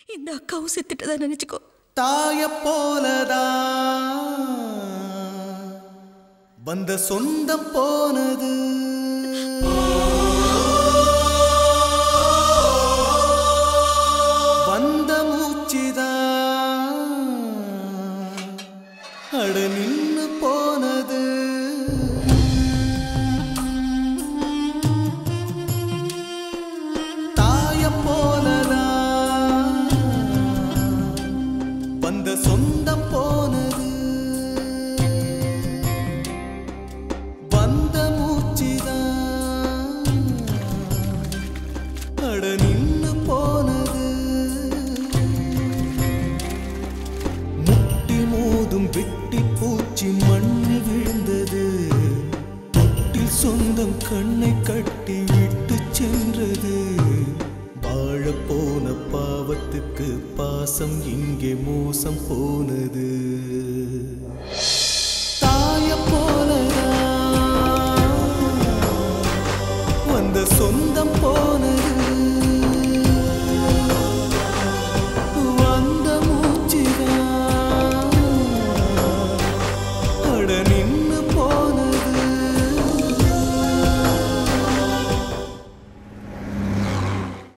இந்த அக்காவும் செத்துட்டதா நினைச்சுக்கோ தாய போலதான் வந்த சொந்தம் போனது வந்த மூச்சுதான் அட நின்னு போனது தாய போலதான் வந்த சொந்தம் போனது வந்த மூச்சுதான் அட நின்னு போனது முட்டி மோதும் வெட்டி பூச்சி மண்ணில் விழுந்தது தொட்டில் சொந்தம் கண்ணை கட்டி விட்டு சென்றது வாழ போன பாவத்துக்கு பாசம் இங்கே மோசம் போனது தாய போலதான் வந்த சொந்தம் போனது வந்த மூச்சுதான் அட நின்னு